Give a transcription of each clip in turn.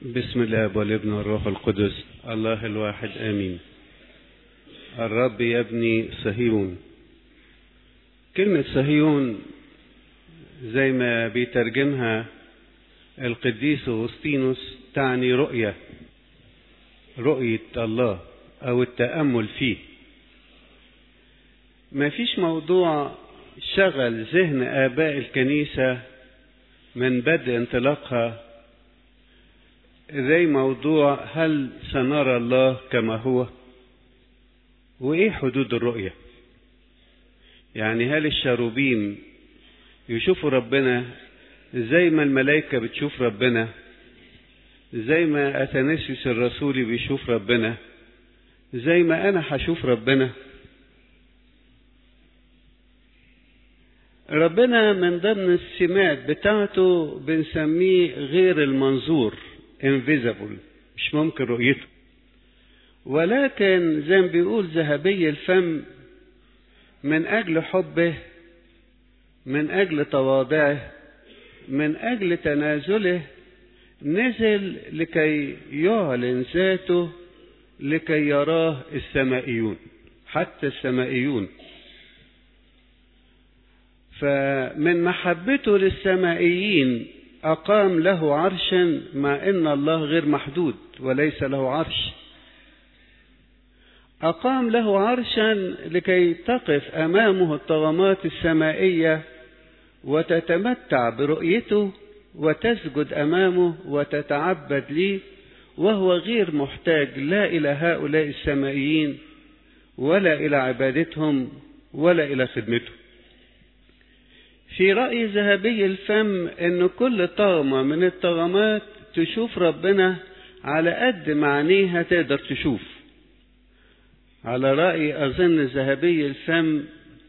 بسم الله والابن والروح القدس الله الواحد آمين الرب يبني صهيون كلمة صهيون زي ما بيترجمها القديس أغسطينوس تعني رؤية رؤية الله أو التأمل فيه ما فيش موضوع شغل ذهن آباء الكنيسة من بدء انطلاقها زي موضوع هل سنرى الله كما هو وإيه حدود الرؤية يعني هل الشاروبيم يشوفوا ربنا زي ما الملائكة بتشوف ربنا زي ما أتنسيس الرسولي بيشوف ربنا زي ما أنا هشوف ربنا ربنا من ضمن السمات بتاعته بنسميه غير المنظور invisible مش ممكن رؤيته ولكن زي ما بيقول ذهبي الفم من أجل حبه من أجل تواضعه من أجل تنازله نزل لكي يعلن ذاته لكي يراه السمائيون حتى السمائيون فمن محبته للسمائيين أقام له عرشا مع أن الله غير محدود وليس له عرش أقام له عرشا لكي تقف أمامه الطغمات السمائية وتتمتع برؤيته وتسجد أمامه وتتعبد ليه وهو غير محتاج لا إلى هؤلاء السمائيين ولا إلى عبادتهم ولا إلى خدمته في رأي ذهبي الفم أن كل طغمة من الطغمات تشوف ربنا على قد ما عينيها تقدر تشوف على رأي أظن ذهبي الفم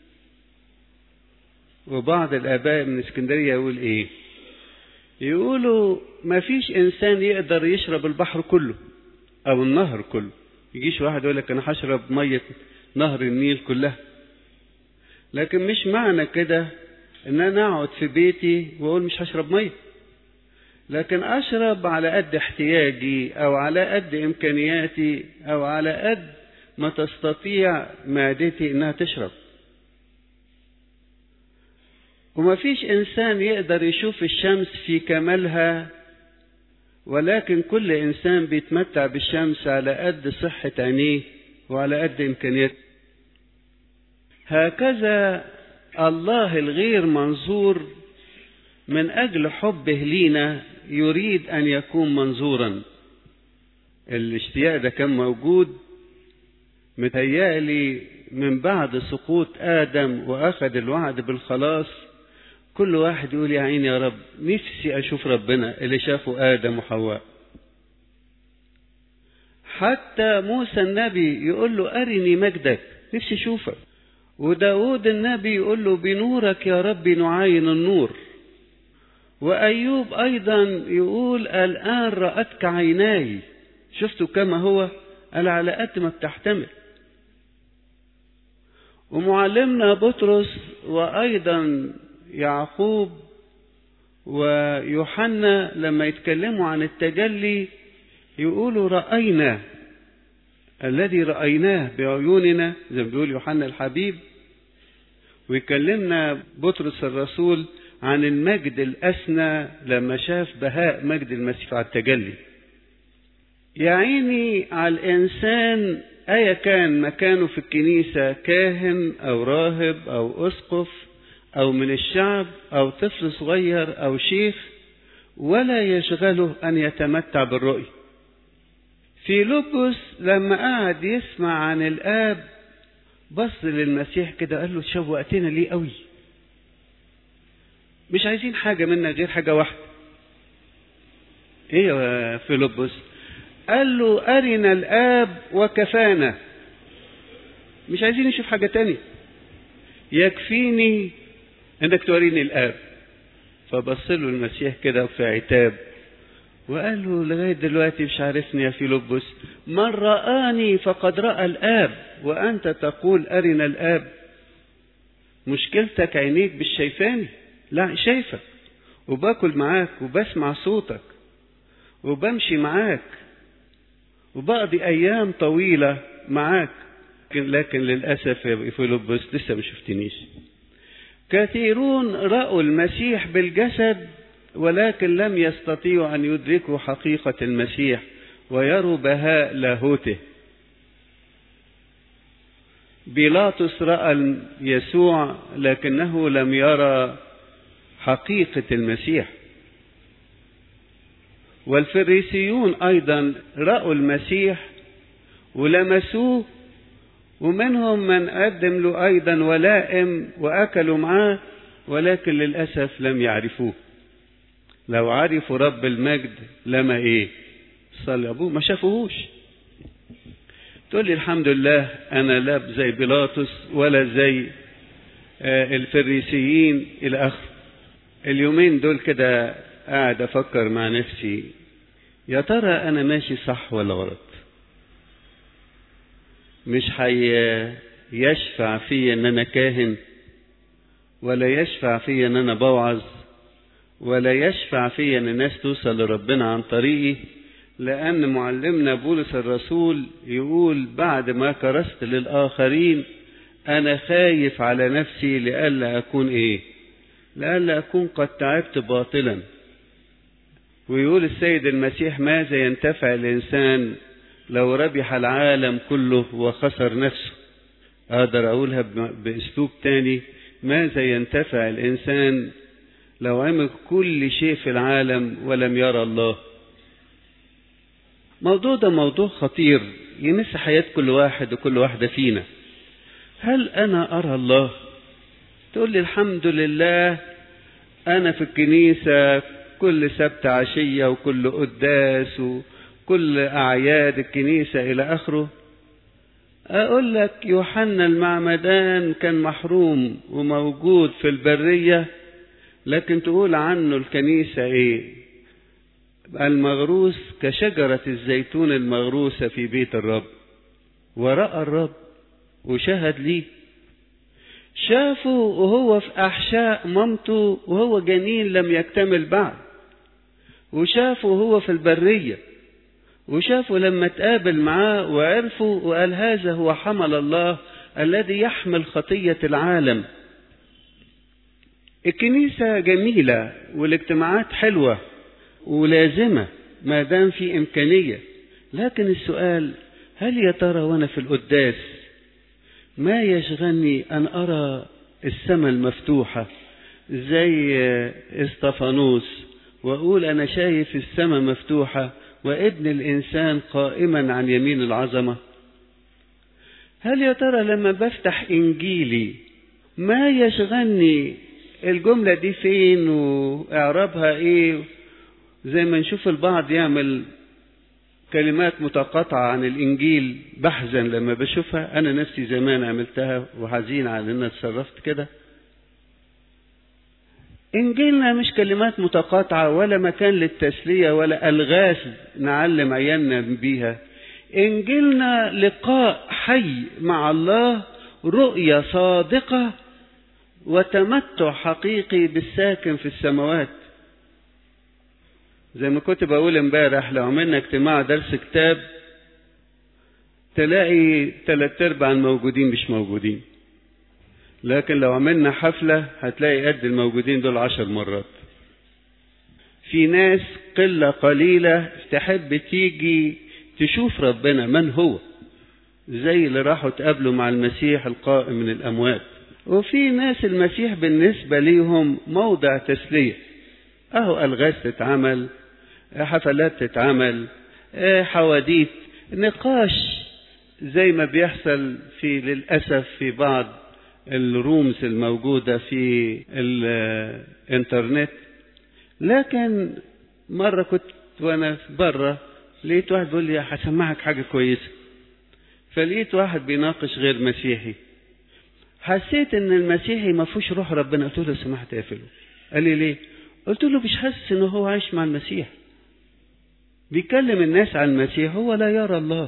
وبعض الآباء من اسكندرية يقول إيه يقولوا ما فيش إنسان يقدر يشرب البحر كله أو النهر كله يجيش واحد يقول لك أنا هشرب مية نهر النيل كلها لكن مش معنى كده ان انا اقعد في بيتي واقول مش هشرب ميه لكن اشرب على قد احتياجي او على قد امكانياتي او على قد ما تستطيع معدتي انها تشرب وما فيش انسان يقدر يشوف الشمس في كمالها ولكن كل انسان بيتمتع بالشمس على قد صحة عينيه وعلى قد امكانياته هكذا الله الغير منظور من أجل حبه لينا يريد أن يكون منظورا الاشتياق ده كان موجود متهيألي من بعد سقوط آدم وأخذ الوعد بالخلاص كل واحد يقول يا عيني يا رب نفسي أشوف ربنا اللي شافه آدم وحواء حتى موسى النبي يقول له أرني مجدك نفسي أشوفك وداود النبي يقول له بنورك يا رب نعاين النور وأيوب أيضا يقول الآن رأتك عيناي شفته كما هو قال على قد ما بتحتمل ومعلمنا بطرس وأيضا يعقوب ويوحنا لما يتكلموا عن التجلي يقولوا رأينا الذي رأيناه بعيوننا زي ما بيقول يوحنا الحبيب ويكلمنا بطرس الرسول عن المجد الأسنى لما شاف بهاء مجد المسيح على التجلي يا عيني على الإنسان أيا كان مكانه في الكنيسة كاهن أو راهب أو أسقف أو من الشعب أو طفل صغير أو شيخ ولا يشغله أن يتمتع بالرؤية في لبس لما قعد يسمع عن الآب بص للمسيح كده قال له شوقتنا ليه قوي مش عايزين حاجة منا غير حاجة واحدة ايه يا فيلبس قال له أرنا الآب وكفانا مش عايزين نشوف حاجة تانية يكفيني انك توريني الآب فبص له المسيح كده في عتاب وقال له لغاية دلوقتي مش عارفني يا فيلبس من رآني فقد رأى الآب وأنت تقول أرنا الآب مشكلتك عينيك مش شايفاني لا شايفك وباكل معاك وبسمع صوتك وبمشي معاك وبقضي أيام طويلة معاك لكن للأسف يا فيلبس لسه ما شفتنيش كثيرون رأوا المسيح بالجسد ولكن لم يستطيعوا أن يدركوا حقيقة المسيح ويروا بهاء لاهوته بيلاطس رأى يسوع لكنه لم يرى حقيقة المسيح والفريسيون أيضا رأوا المسيح ولمسوه ومنهم من قدم له أيضا ولائم وأكلوا معاه ولكن للأسف لم يعرفوه لو عرفوا رب المجد لما إيه صلي أبوه ما شافوهوش تقول لي الحمد لله أنا لا زي بيلاطس ولا زي الفريسيين إلى آخره اليومين دول كده قاعد أفكر مع نفسي يا ترى أنا ماشي صح ولا غلط مش حي يشفع في ان انا كاهن ولا يشفع في ان انا بوعظ ولا يشفع في ان الناس توصل لربنا عن طريقي لان معلمنا بولس الرسول يقول بعد ما كرست للاخرين انا خايف على نفسي لئلا اكون ايه لئلا اكون قد تعبت باطلا ويقول السيد المسيح ماذا ينتفع الانسان لو ربح العالم كله وخسر نفسه اقدر اقولها باسلوب تاني ماذا ينتفع الانسان لو عمل كل شيء في العالم ولم يرى الله موضوع ده موضوع خطير يمس حياة كل واحد وكل واحدة فينا هل انا ارى الله تقول لي الحمد لله انا في الكنيسة كل سبت عشية وكل قداس و كل أعياد الكنيسة إلى آخره أقول لك يوحنا المعمدان كان محروم وموجود في البرية لكن تقول عنه الكنيسة إيه المغروس كشجرة الزيتون المغروسة في بيت الرب ورأى الرب وشهد ليه شافه وهو في أحشاء مامته وهو جنين لم يكتمل بعد وشافه وهو في البريه وشافوا لما تقابل معاه وعرفوا وقال هذا هو حمل الله الذي يحمل خطية العالم الكنيسة جميلة والاجتماعات حلوة ولازمة ما دام في إمكانية لكن السؤال هل يا ترى وأنا في القداس ما يشغلني أن أرى السماء المفتوحة زي استفانوس وأقول أنا شايف السماء مفتوحة وابن الإنسان قائما عن يمين العظمة هل يا ترى لما بفتح إنجيلي ما يشغلني الجملة دي فين وإعرابها إيه زي ما نشوف البعض يعمل كلمات متقاطعة عن الإنجيل بحزن لما بشوفها أنا نفسي زمان عملتها وحزين على إن اتصرفت كده إنجيلنا مش كلمات متقاطعة ولا مكان للتسلية ولا ألغاز نعلم عيالنا بيها إنجيلنا لقاء حي مع الله رؤية صادقة وتمتع حقيقي بالساكن في السماوات زي ما كنت بقول امبارح لو عملنا اجتماع درس كتاب تلاقي تلات ارباع الموجودين مش موجودين لكن لو عملنا حفلة هتلاقي قد الموجودين دول عشر مرات في ناس قلة قليلة تحب تيجي تشوف ربنا من هو زي اللي راحوا تقابلوا مع المسيح القائم من الأموات وفي ناس المسيح بالنسبة ليهم موضع تسلية أهو ألغاز تتعمل حفلات تتعمل حواديت نقاش زي ما بيحصل في للأسف في بعض الرومز الموجودة في الانترنت لكن مرة كنت وانا بره لقيت واحد بيقول لي هسمعك حاجة كويسة فلقيت واحد بيناقش غير مسيحي حسيت ان المسيحي ما فيهوش روح ربنا قلت له سمحت اقفله قال لي ليه قلت له مش حاسس ان هو عايش مع المسيح بيكلم الناس عن المسيح هو لا يرى الله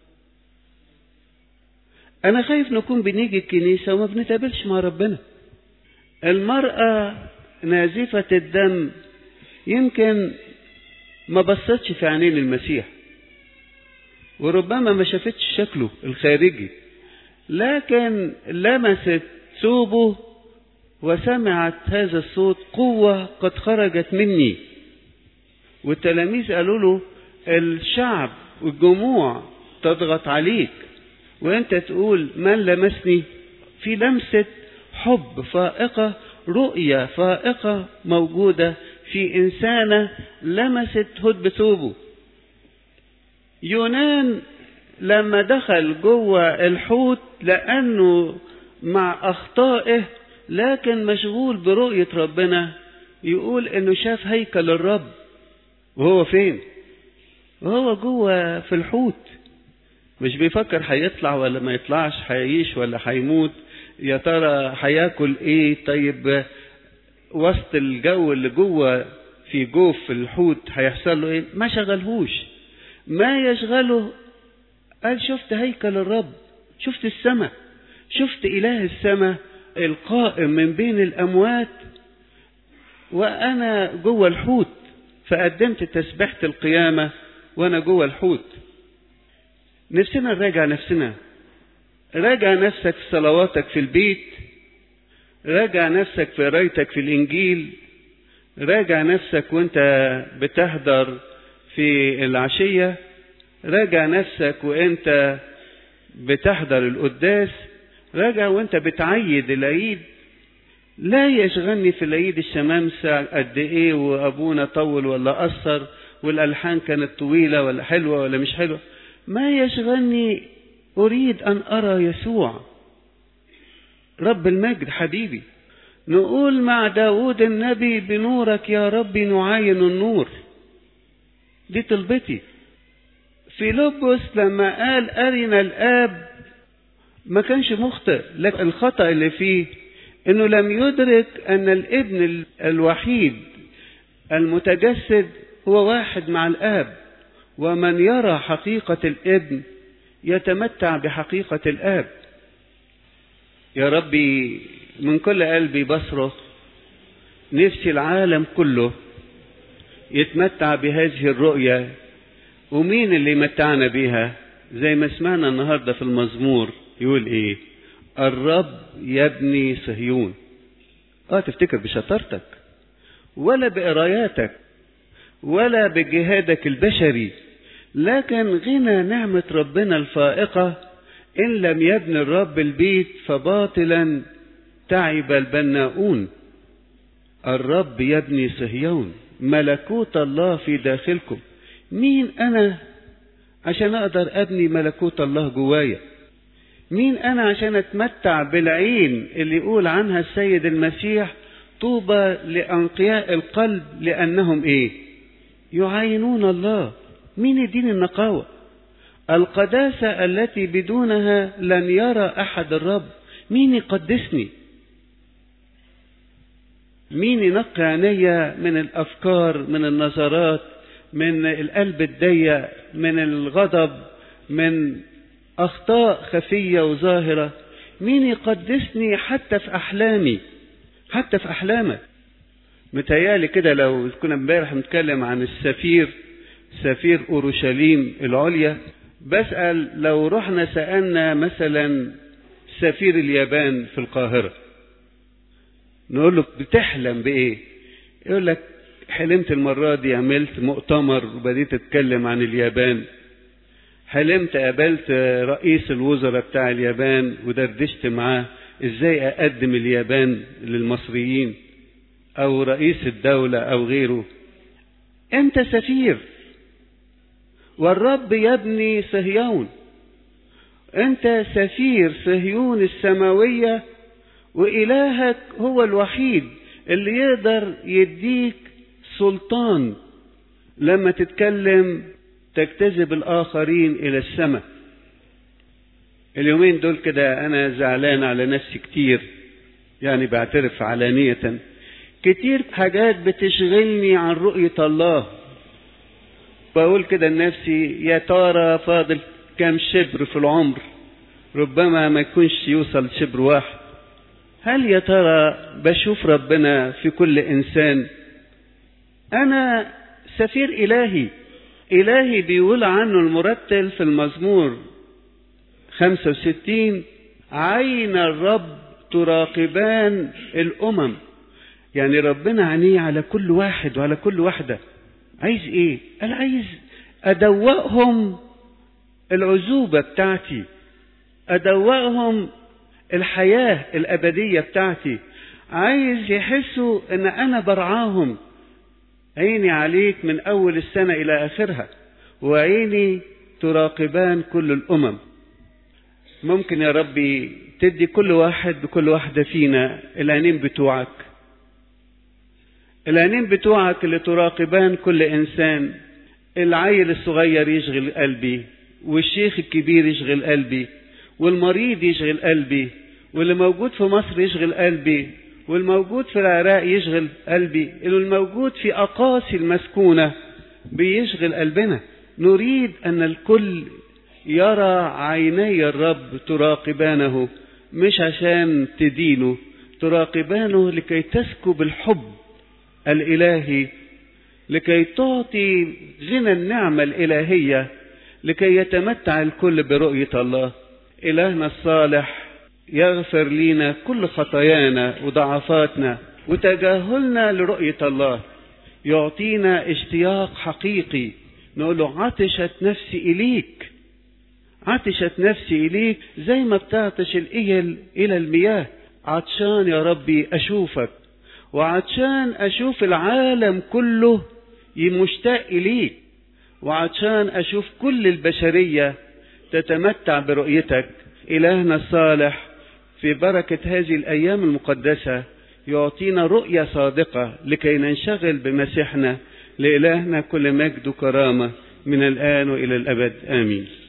أنا خايف نكون بنيجي الكنيسة وما بنتقابلش مع ربنا المرأة نازفة الدم يمكن ما بصتش في عينين المسيح وربما ما شافتش شكله الخارجي لكن لمست ثوبه وسمعت هذا الصوت قوة قد خرجت مني والتلاميذ قالوا له الشعب والجموع تضغط عليك وانت تقول من لمسني في لمسة حب فائقة رؤية فائقة موجودة في إنسانة لمست هد ثوبه يونان لما دخل جوه الحوت لأنه مع أخطائه لكن مشغول برؤية ربنا يقول إنه شاف هيكل الرب وهو فين؟ وهو جوه في الحوت مش بيفكر هيطلع ولا ما يطلعش هيعيش ولا هيموت يا ترى هياكل ايه طيب وسط الجو اللي جوه في جوف الحوت هيحصل له ايه ما شغلهوش ما يشغله قال شفت هيكل الرب شفت السماء شفت اله السماء القائم من بين الاموات وانا جوه الحوت فقدمت تسبيحه القيامه وانا جوه الحوت نفسنا نراجع نفسنا راجع نفسك في صلواتك في البيت راجع نفسك في قرايتك في الانجيل راجع نفسك وانت بتحضر في العشيه راجع نفسك وانت بتحضر القداس راجع وانت بتعيد العيد لا يشغلني في العيد الشمامسة قد ايه وابونا طول ولا قصر والالحان كانت طويلة ولا حلوة ولا مش حلوة ما يشغلني اريد ان ارى يسوع رب المجد حبيبي نقول مع داود النبي بنورك يا رب نعاين النور دي طلبتي فيلبس لما قال أرنا الآب ما كانش مخطئ لكن الخطأ اللي فيه انه لم يدرك ان الابن الوحيد المتجسد هو واحد مع الاب ومن يرى حقيقة الابن يتمتع بحقيقة الاب يا ربي من كل قلبي بصرخ نفسي العالم كله يتمتع بهذه الرؤية ومين اللي يمتعنا بيها زي ما سمعنا النهارده في المزمور يقول ايه الرب يبني صهيون اه تفتكر بشطارتك ولا بقراياتك ولا بجهادك البشري لكن غنى نعمة ربنا الفائقة إن لم يبني الرب البيت فباطلا تعب البناؤون الرب يبني صهيون ملكوت الله في داخلكم مين أنا عشان أقدر أبني ملكوت الله جوايا مين أنا عشان أتمتع بالعين اللي يقول عنها السيد المسيح طوبى لأنقياء القلب لأنهم إيه يعاينون الله مين يدين النقاوة القداسة التي بدونها لن يرى أحد الرب مين يقدسني مين ينقي عيني من الأفكار من النظرات من القلب الضيق من الغضب من أخطاء خفية وظاهرة مين يقدسني حتى في أحلامي حتى في أحلامك متهيالي كده لو كنا امبارح بنتكلم عن السفير سفير أورشليم العليا بسأل لو رحنا سألنا مثلا سفير اليابان في القاهرة نقول له بتحلم بإيه يقول لك حلمت المرة دي عملت مؤتمر وبديت أتكلم عن اليابان حلمت قابلت رئيس الوزراء بتاع اليابان ودردشت معاه ازاي اقدم اليابان للمصريين او رئيس الدولة او غيره انت سفير والرب يبني صهيون انت سفير صهيون السماوية والهك هو الوحيد اللي يقدر يديك سلطان لما تتكلم تجتذب الآخرين إلى السماء اليومين دول كده أنا زعلان على نفسي كتير يعني بعترف علانية كتير حاجات بتشغلني عن رؤية الله بقول كده لنفسي يا ترى فاضل كام شبر في العمر ربما ما يكونش يوصل شبر واحد هل يا ترى بشوف ربنا في كل إنسان أنا سفير إلهي إلهي بيقول عنه المرتل في المزمور 65 عين الرب تراقبان الأمم يعني ربنا عينيه على كل واحد وعلى كل واحدة عايز ايه قال عايز ادوقهم العزوبة بتاعتي ادوقهم الحياة الابدية بتاعتي عايز يحسوا ان انا برعاهم عيني عليك من اول السنة الى اخرها وعيني تراقبان كل الامم ممكن يا ربي تدي كل واحد بكل واحدة فينا العينين بتوعك العينين بتوعك اللي تراقبان كل انسان العيل الصغير يشغل قلبي والشيخ الكبير يشغل قلبي والمريض يشغل قلبي واللي موجود في مصر يشغل قلبي والموجود في العراق يشغل قلبي الموجود في أقاصي المسكونة بيشغل قلبنا نريد أن الكل يرى عيني الرب تراقبانه مش عشان تدينه تراقبانه لكي تسكب الحب الإلهي لكي تعطي غنى النعمة الإلهية لكي يتمتع الكل برؤية الله إلهنا الصالح يغفر لنا كل خطايانا وضعفاتنا وتجاهلنا لرؤية الله يعطينا اشتياق حقيقي نقول له عطشت نفسي إليك عطشت نفسي إليك زي ما بتعطش الإيل إلى المياه عطشان يا ربي أشوفك وعطشان أشوف العالم كله مشتاق إليك وعطشان أشوف كل البشرية تتمتع برؤيتك إلهنا الصالح في بركة هذه الأيام المقدسة يعطينا رؤية صادقة لكي ننشغل بمسيحنا لإلهنا كل مجد وكرامة من الآن وإلى الأبد آمين